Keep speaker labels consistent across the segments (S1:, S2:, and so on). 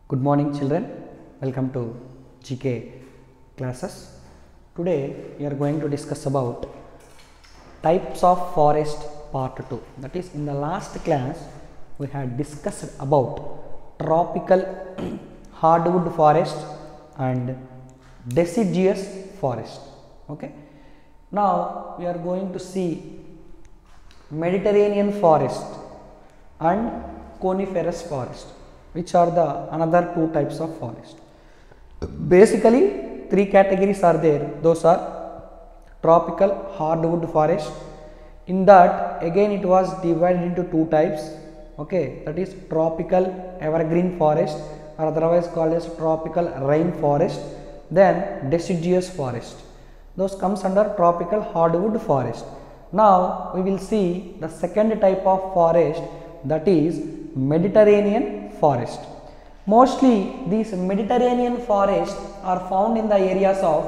S1: Good morning, children. Welcome to GK classes. Today we are going to discuss about types of forest part 2. That is, in the last class we had discussed about tropical hardwood forest and deciduous forest. Okay. Now we are going to see Mediterranean forest and coniferous forest which are the another two types of forest basically three categories are there those are tropical hardwood forest in that again it was divided into two types okay that is tropical evergreen forest or otherwise called as tropical rain forest then deciduous forest those comes under tropical hardwood forest now we will see the second type of forest that is mediterranean forest mostly these mediterranean forests are found in the areas of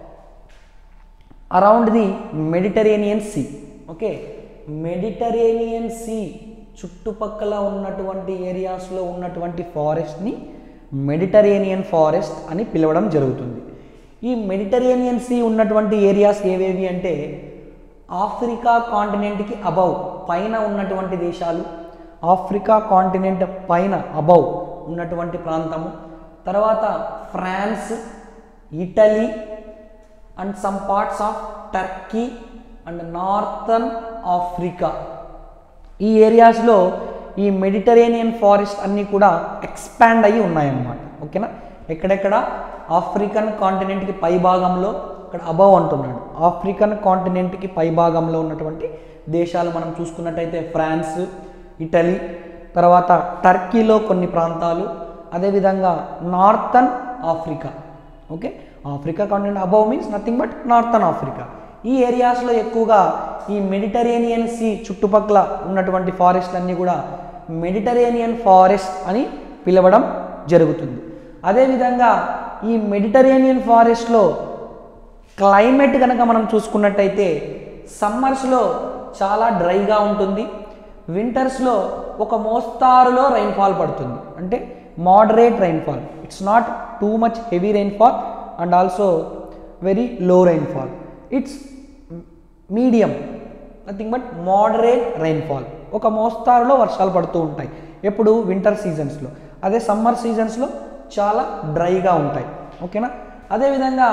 S1: around the Mediterranean sea okay Mediterranean sea చుట్టుపక్కల ఉన్నటువంటి ఏరియాస్లో ఉన్నటువంటి ఫారెస్ట్ని Mediterranean forest అని పిలవడం జరుగుతుంది ఈ Mediterranean see ఉన్నటువంటి areas ఏవేవి అంటే ఆఫ్రికా కాంటినెంట్కి అబౌవ్ పైన ఉన్నటువంటి దేశాలు ఆఫ్రికా కాంటినెంట్ పైన అబౌవ్ ఉన్నటువంటి ప్రాంతము తర్వాత France Italy and some parts of Turkey and northern Africa ఈ ఏరియాస్లో ఈ మెడిటరేనియన్ ఫారెస్ట్ అన్నీ కూడా ఎక్స్పాండ్ అయ్యి ఉన్నాయన్నమాట ఓకేనా ఎక్కడెక్కడ ఆఫ్రికన్ కాంటినెంట్కి పై భాగంలో ఇక్కడ అబవ్ అంటున్నాడు ఆఫ్రికన్ కాంటినెంట్కి పై భాగంలో ఉన్నటువంటి దేశాలు మనం చూసుకున్నట్టయితే ఫ్రాన్స్ ఇటలీ తర్వాత టర్కీలో కొన్ని ప్రాంతాలు అదేవిధంగా northern Africa okay Africa continent above means nothing but northern Africa ఈ ఏరియాస్లో ఎక్కువగా ఈ మెడిటరేనియన్ సీ చుట్టుపక్కల ఉన్నటువంటి ఫారెస్ట్ అన్నీ కూడా మెడిటరేనియన్ ఫారెస్ట్ అని పిలవడం జరుగుతుంది అదేవిధంగా ఈ మెడిటరేనియన్ ఫారెస్ట్లో క్లైమేట్ కనుక మనం చూసుకున్నట్టయితే సమ్మర్స్లో చాలా డ్రైగా ఉంటుంది వింటర్స్లో ఒక మోస్తారులో రైన్ఫాల్ పడుతుంది అంటే moderate rainfall it's not too much heavy rainfall and also very low rainfall it's medium nothing but moderate rainfall ఒక మోస్తారులో వర్షాలు పడుతూ ఉంటాయి ఎప్పుడు వింటర్ సీజన్స్లో అదే సమ్మర్ సీజన్స్లో చాలా డ్రైగా ఉంటాయి ఓకేనా అదేవిధంగా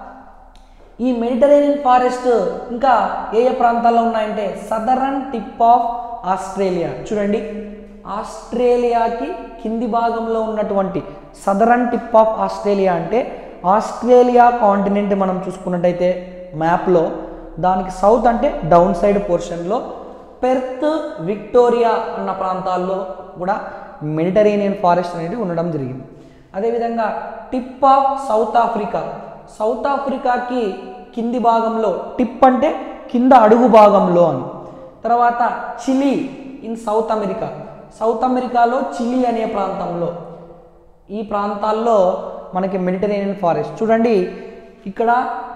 S1: ఈ మెడిటరేనియన్ ఫారెస్ట్ ఇంకా ఏ ఏ ప్రాంతాల్లో ఉన్నాయంటే సదరన్ టిప్ ఆఫ్ ఆస్ట్రేలియా చూడండి ఆస్ట్రేలియాకి కింది భాగంలో ఉన్నటువంటి సదరన్ టిప్ ఆఫ్ ఆస్ట్రేలియా అంటే ఆస్ట్రేలియా కాంటినెంట్ మనం చూసుకున్నట్టయితే మ్యాప్లో దానికి సౌత్ అంటే డౌన్ సైడ్ పోర్షన్లో పెర్త్ విక్టోరియా అన్న ప్రాంతాల్లో కూడా మెడిటరేనియన్ ఫారెస్ట్ అనేది ఉండడం జరిగింది అదేవిధంగా tip of South Africa South ఆఫ్రికాకి కింది భాగంలో టిప్ అంటే కింద అడుగు భాగంలో అని తర్వాత Chile in South America South అమెరికాలో చిలీ అనే ప్రాంతంలో ఈ ప్రాంతాల్లో మనకి మెడిటరేనియన్ ఫారెస్ట్ చూడండి ఇక్కడ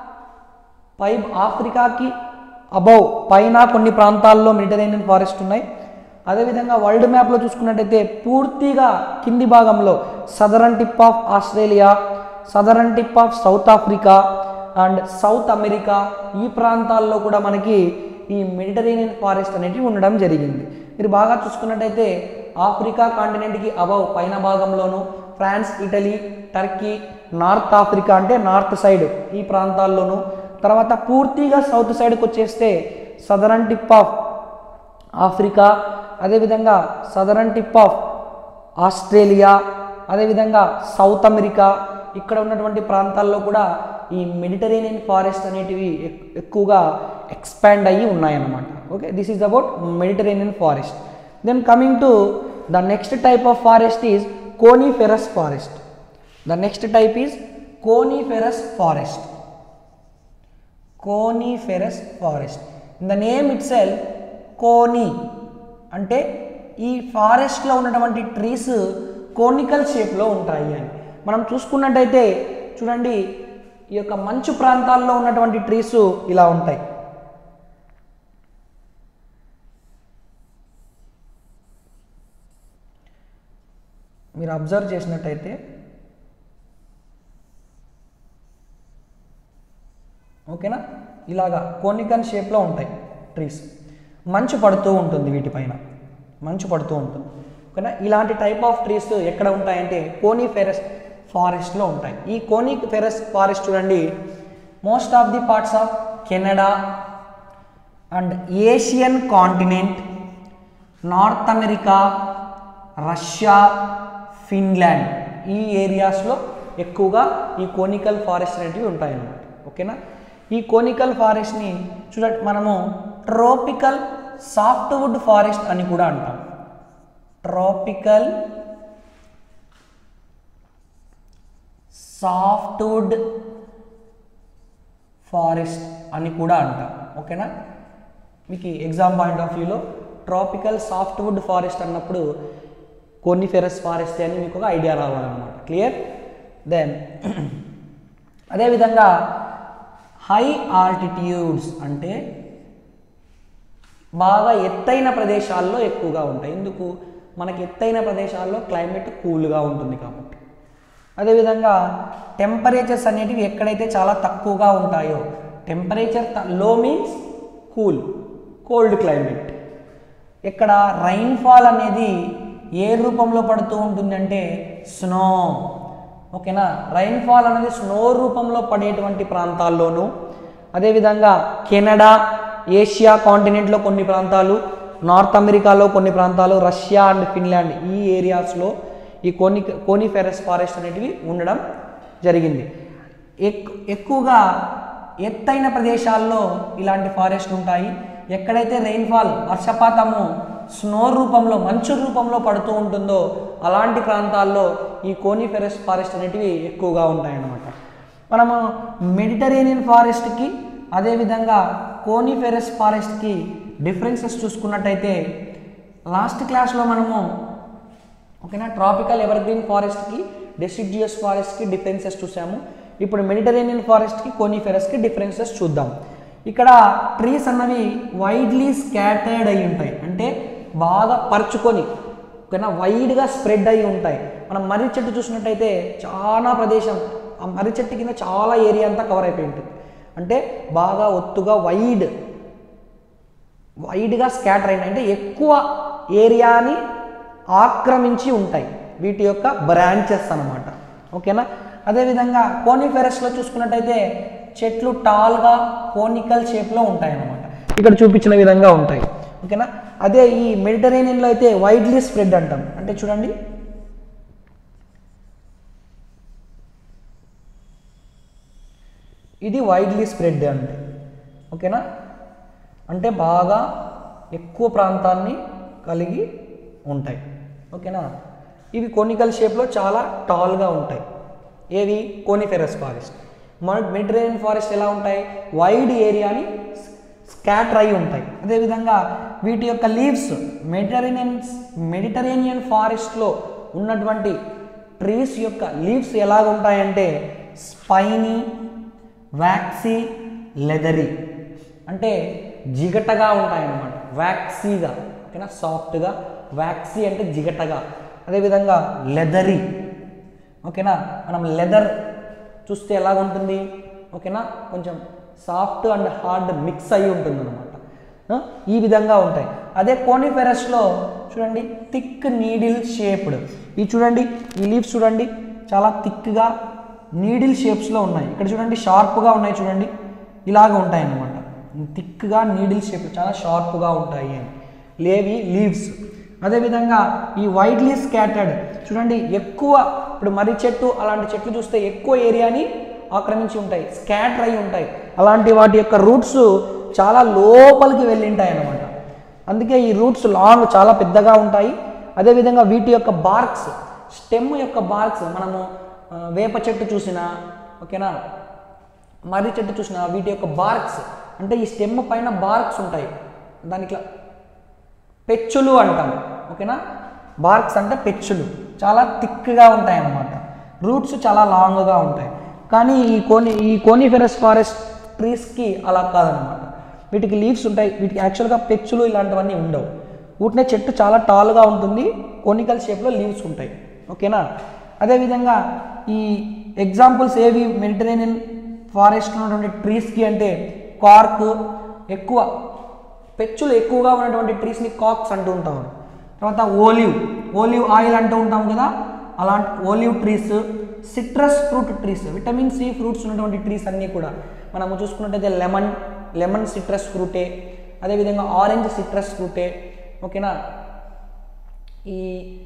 S1: పై ఆఫ్రికాకి అబౌవ్ పైన కొన్ని ప్రాంతాల్లో మెడిటరేనియన్ ఫారెస్ట్ ఉన్నాయి అదేవిధంగా వరల్డ్ మ్యాప్లో చూసుకున్నట్టయితే పూర్తిగా కింది భాగంలో southern tip of Australia southern tip of South Africa and South America ఈ ప్రాంతాల్లో కూడా మనకి ఈ మెడిటరేనియన్ ఫారెస్ట్ అనేటివి ఉండడం జరిగింది మీరు బాగా చూసుకున్నట్టయితే ఆఫ్రికా కాంటినెంట్కి అబౌవ్ పైన భాగంలోను France Italy Turkey North Africa అంటే నార్త్ సైడ్ ఈ ప్రాంతాల్లోనూ తర్వాత పూర్తిగా సౌత్ సైడ్కి వచ్చేస్తే సదరన్ టిప్ ఆఫ్ ఆఫ్రికా అదేవిధంగా సదరన్ టిప్ ఆఫ్ ఆస్ట్రేలియా అదేవిధంగా సౌత్ అమెరికా ఇక్కడ ఉన్నటువంటి ప్రాంతాల్లో కూడా ఈ మెడిటరేనియన్ ఫారెస్ట్ అనేటివి ఎక్కువగా ఎక్స్పాండ్ అయ్యి ఉన్నాయన్నమాట okay this is about Mediterranean forest then coming to the next type of forest is coniferous forest the next type is coniferous forest coniferous forest in the name itself కోని అంటే ఈ ఫారెస్ట్లో ఉన్నటువంటి trees conical షేప్లో ఉంటాయి అని మనం చూసుకున్నట్టయితే చూడండి ఈ యొక్క మంచు ప్రాంతాల్లో ఉన్నటువంటి ట్రీస్ ఇలా ఉంటాయి మీరు అబ్జర్వ్ చేసినట్టయితే ఓకేనా ఇలాగా కోనికన్ షేప్లో ఉంటాయి ట్రీస్ మంచు పడుతూ ఉంటుంది వీటిపైన మంచు పడుతూ ఉంటుంది ఓకేనా ఇలాంటి టైప్ ఆఫ్ ట్రీస్ ఎక్కడ ఉంటాయంటే కోనీ ఫెరస్ ఫారెస్ట్లో ఉంటాయి ఈ కోనీ ఫెరస్ ఫారెస్ట్ చూడండి most of the parts of Canada and Asian continent North America Russia Finland ఈ ఏరియాస్లో ఎక్కువగా ఈ కోనికల్ ఫారెస్ట్ అనేటివి ఉంటాయన్నమాట ఓకేనా ఈ కోనికల్ ఫారెస్ట్ని చూడండి మనము ట్రోపికల్ సాఫ్ట్వుడ్ ఫారెస్ట్ అని కూడా అంటాం ట్రాపికల్ సాఫ్ట్వుడ్ ఫారెస్ట్ అని కూడా అంటాం ఓకేనా మీకు ఎగ్జామ్ పాయింట్ ఆఫ్ వ్యూలో ట్రాపికల్ సాఫ్ట్వుడ్ ఫారెస్ట్ అన్నప్పుడు కోనిఫెరస్ ఫారెస్ట్ అని మీకు ఒక ఐడియా రావాలన్నమాట క్లియర్ దెన్ అదేవిధంగా హై ఆల్టిట్యూడ్స్ అంటే బాగా ఎత్తైన ప్రదేశాల్లో ఎక్కువగా ఉంటాయి ఎందుకు మనకి ఎత్తైన ప్రదేశాల్లో క్లైమేట్ కూల్గా ఉంటుంది కాబట్టి అదేవిధంగా టెంపరేచర్స్ అనేటివి ఎక్కడైతే చాలా తక్కువగా ఉంటాయో temperature low means cool cold climate ఇక్కడ రైన్ఫాల్ అనేది ఏ రూపంలో పడుతూ ఉంటుందంటే స్నో ఓకేనా రైన్ఫాల్ అనేది స్నో రూపంలో పడేటువంటి ప్రాంతాల్లోనూ అదేవిధంగా కెనడా ఏషియా కాంటినెంట్లో కొన్ని ప్రాంతాలు నార్త్ అమెరికాలో కొన్ని ప్రాంతాలు రష్యా అండ్ ఫిన్లాండ్ ఈ ఏరియాస్లో ఈ కోని కోనిఫెరస్ ఫారెస్ట్ అనేటివి ఉండడం జరిగింది ఎక్ ఎక్కువగా ఎత్తైన ప్రదేశాల్లో ఇలాంటి ఫారెస్ట్ ఉంటాయి ఎక్కడైతే రెయిన్ఫాల్ వర్షపాతము స్నో రూపంలో మంచు రూపంలో పడుతూ ఉంటుందో అలాంటి ప్రాంతాల్లో ఈ కోనిఫెరస్ ఫారెస్ట్ అనేటివి ఎక్కువగా ఉంటాయన్నమాట మనము మెడిటరేనియన్ ఫారెస్ట్కి అదేవిధంగా కోనిఫెరస్ ఫారెస్ట్కి డిఫరెన్సెస్ చూసుకున్నట్టయితే లాస్ట్ క్లాస్లో మనము ఓకేనా ట్రాపికల్ ఎవర్గ్రీన్ ఫారెస్ట్కి డెసిడ్యుయస్ ఫారెస్ట్కి డిఫరెన్సెస్ చూసాము ఇప్పుడు మెడిటరేనియన్ ఫారెస్ట్కి కోనిఫెరస్కి డిఫరెన్సెస్ చూద్దాం ఇక్కడ ట్రీస్ అన్నవి వైడ్లీ స్కాటర్డ్ అయి ఉంటాయి అంటే బాగా పరుచుకొని ఓకేనా వైడ్గా స్ప్రెడ్ అయి ఉంటాయి మనం మర్రి చెట్టు చూసినట్టయితే చాలా ప్రదేశం ఆ మర్రి చెట్టు కింద చాలా ఏరియా అంతా కవర్ అయిపోయి ఉంటుంది అంటే బాగా ఒత్తుగా వైడ్ వైడ్గా స్కాటర్ అయినాయి అంటే ఎక్కువ ఏరియాని ఆక్రమించి ఉంటాయి వీటి యొక్క బ్రాంచెస్ అన్నమాట ఓకేనా అదేవిధంగా కోనిఫెరస్లో చూసుకున్నట్టయితే చెట్లు టాల్గా కోనికల్ షేప్లో ఉంటాయి అన్నమాట ఇక్కడ చూపించిన విధంగా ఉంటాయి ఓకేనా అదే ఈ మెడిటరేనియన్లో అయితే వైడ్లీ స్ప్రెడ్ అంటాం అంటే చూడండి ఇది వైడ్లీ స్ప్రెడ్ అంటే ఓకేనా అంటే బాగా ఎక్కువ ప్రాంతాన్ని కలిగి ఉంటాయి ఓకేనా ఇవి కోనికల్ షేప్లో చాలా టాల్గా ఉంటాయి ఏవి కోనిఫెరస్ ఫారెస్ట్ మన మెడిటరేనియన్ ఫారెస్ట్ ఎలా ఉంటాయి వైడ్ ఏరియాని స్కాటర్ అయి ఉంటాయి అదేవిధంగా వీటి యొక్క లీవ్స్ మెడిటరేనియన్ మెడిటరేనియన్ ఫారెస్ట్లో ఉన్నటువంటి ట్రీస్ యొక్క లీవ్స్ ఎలాగ ఉంటాయంటే స్పైనీ వ్యాక్సీ లెదరీ అంటే జిగటగా ఉంటాయన్నమాట వ్యాక్సీగా ఓకేనా సాఫ్ట్గా వ్యాక్సీ అంటే జిగటగా అదేవిధంగా లెదరీ ఓకేనా మనం లెదర్ చూస్తే ఎలాగ ఉంటుంది ఓకేనా కొంచెం సాఫ్ట్ అండ్ హార్డ్ మిక్స్ అయి ఉంటుంది అనమాట ఈ విధంగా ఉంటాయి అదే కోనిఫెరస్లో చూడండి థిక్ నీడిల్ షేప్డ్ ఈ చూడండి ఈ లీవ్స్ చూడండి చాలా థిక్గా నీడిల్ షేప్స్లో ఉన్నాయి ఇక్కడ చూడండి షార్ప్గా ఉన్నాయి చూడండి ఇలాగ ఉంటాయి అన్నమాట థిక్గా నీడిల్ షేప్ చాలా షార్ప్గా ఉంటాయి అని లేవి లీవ్స్ అదేవిధంగా ఈ వైడ్లీ స్కాటర్డ్ చూడండి ఎక్కువ ఇప్పుడు మర్రి చెట్టు అలాంటి చెట్లు చూస్తే ఎక్కువ ఏరియాని ఆక్రమించి ఉంటాయి స్కాటర్ అయి ఉంటాయి అలాంటి వాటి యొక్క రూట్స్ చాలా లోపలికి వెళ్ళింటాయి అన్నమాట అందుకే ఈ రూట్స్ లాంగ్ చాలా పెద్దగా ఉంటాయి అదేవిధంగా వీటి యొక్క బార్క్స్ స్టెమ్ యొక్క బార్క్స్ మనము ఆ, వేప చెట్టు చూసినా ఓకేనా మర్రి చెట్టు చూసినా వీటి యొక్క బార్క్స్ అంటే ఈ స్టెమ్ పైన బార్క్స్ ఉంటాయి దానికి పెచ్చులు అంటాం ఓకేనా బార్క్స్ అంటే పెచ్చులు చాలా థిక్గా ఉంటాయి అన్నమాట రూట్స్ చాలా లాంగ్గా ఉంటాయి కానీ ఈ కోని ఈ కోనిఫెరస్ ఫారెస్ట్ ట్రీస్కి అలా కాదనమాట వీటికి లీవ్స్ ఉంటాయి వీటికి యాక్చువల్గా పెచ్చులు ఇలాంటివన్నీ ఉండవు ఊటినే చెట్టు చాలా టాల్గా ఉంటుంది కోనికల్ షేప్లో లీవ్స్ ఉంటాయి ఓకేనా అదేవిధంగా ఈ ఎగ్జాంపుల్స్ ఏవి మెడిటరేనియన్ ఫారెస్ట్ ఉన్నటువంటి ట్రీస్కి అంటే కార్క్ ఎక్కువ పెచ్చులు ఎక్కువగా ఉన్నటువంటి ట్రీస్ని కాక్స్ అంటూ ఉంటాం తర్వాత ఓలివ్ ఓలివ్ ఆయిల్ అంటూ ఉంటాం కదా అలాంటి olive trees citrus fruit trees vitamin C fruits ఉన్నటువంటి ట్రీస్ అన్నీ కూడా మనము చూసుకున్నట్టయితే లెమన్ లెమన్ సిట్రస్ ఫ్రూటే అదేవిధంగా ఆరెంజ్ సిట్రస్ ఫ్రూటే ఓకేనా ఈ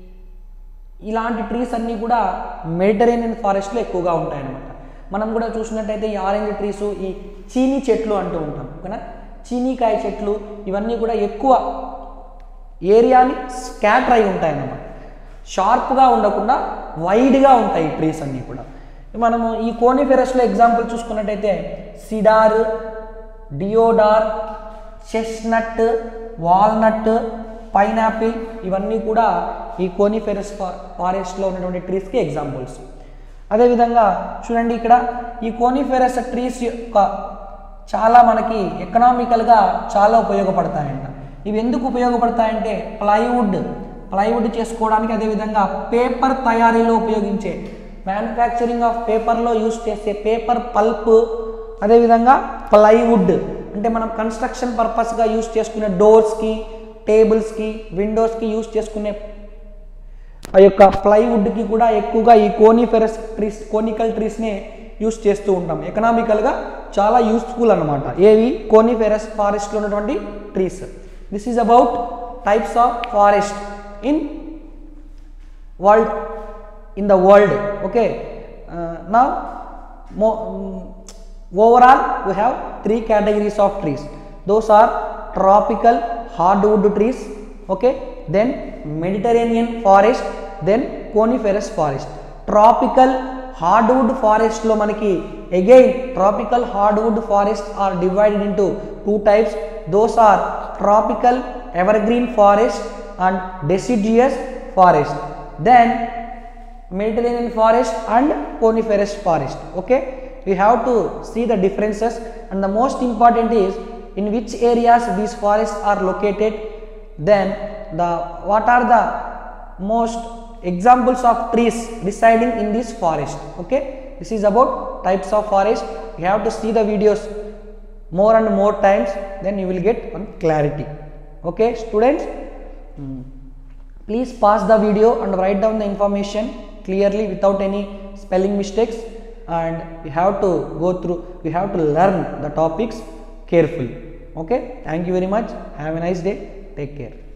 S1: ఇలాంటి ట్రీస్ అన్నీ కూడా మెడిటరేనియన్ ఫారెస్ట్లో ఎక్కువగా ఉంటాయన్నమాట మనం కూడా చూసినట్టయితే ఈ ఆరెంజ్ ట్రీస్ ఈ చీనీ చెట్లు అంటూ ఉంటాం ఓకేనా చీనీకాయ చెట్లు ఇవన్నీ కూడా ఎక్కువ ఏరియాని స్కాటర్ అయి ఉంటాయన్నమాట షార్ప్గా ఉండకుండా వైడ్గా ఉంటాయి ఈ ట్రీస్ అన్నీ కూడా మనము ఈ కోనిఫెరస్లో ఎగ్జాంపుల్ చూసుకున్నట్టయితే cedar deodar chestnut walnut pineapple ఇవన్నీ కూడా ఈ కోనిఫెరస్ ఫారెస్ట్లో ఉన్నటువంటి ట్రీస్కి ఎగ్జాంపుల్స్ అదేవిధంగా చూడండి ఇక్కడ ఈ కోనిఫెరస్ ట్రీస్ యొక్క చాలా మనకి ఎకనామికల్గా చాలా ఉపయోగపడతాయంట ఇవి ఎందుకు ఉపయోగపడతాయంటే ప్లైవుడ్ ప్లైవుడ్ చేసుకోవడానికి అదేవిధంగా పేపర్ తయారీలో ఉపయోగించే మ్యానుఫ్యాక్చరింగ్ ఆఫ్ పేపర్లో యూస్ చేసే పేపర్ పల్ప్ అదేవిధంగా ప్లైవుడ్ అంటే మనం కన్స్ట్రక్షన్ పర్పస్గా యూస్ చేసుకునే డోర్స్కి టేబుల్స్కి విండోస్కి యూస్ చేసుకునే ఆ యొక్క ప్లైవుడ్కి కూడా ఎక్కువగా ఈ కోనిఫెరస్ ట్రీస్ కోనికల్ ట్రీస్నే యూస్ చేస్తూ ఉంటాం ఎకనామికల్గా చాలా యూస్ఫుల్ అనమాట ఏవి కోనిఫెరస్ ఫారెస్ట్లో ఉన్నటువంటి trees this is about types of forest in world in the world okay నా మో overall we have three categories of trees those are tropical hardwood trees okay then mediterranean forest then coniferous forest tropical hardwood forest లో మనకి again tropical hardwood forest are divided into two types those are tropical evergreen forest and deciduous forest then mediterranean forest and coniferous forest okay we have to see the differences and the most important is in which areas these forests are located then the what are the most examples of trees residing in this forest okay this is about types of forest you have to see the videos more and more times then you will get one clarity okay students Mm. please pause the video and write down the information clearly without any spelling mistakes and we have to go through we have to learn the topics carefully okay thank you very much have a nice day take care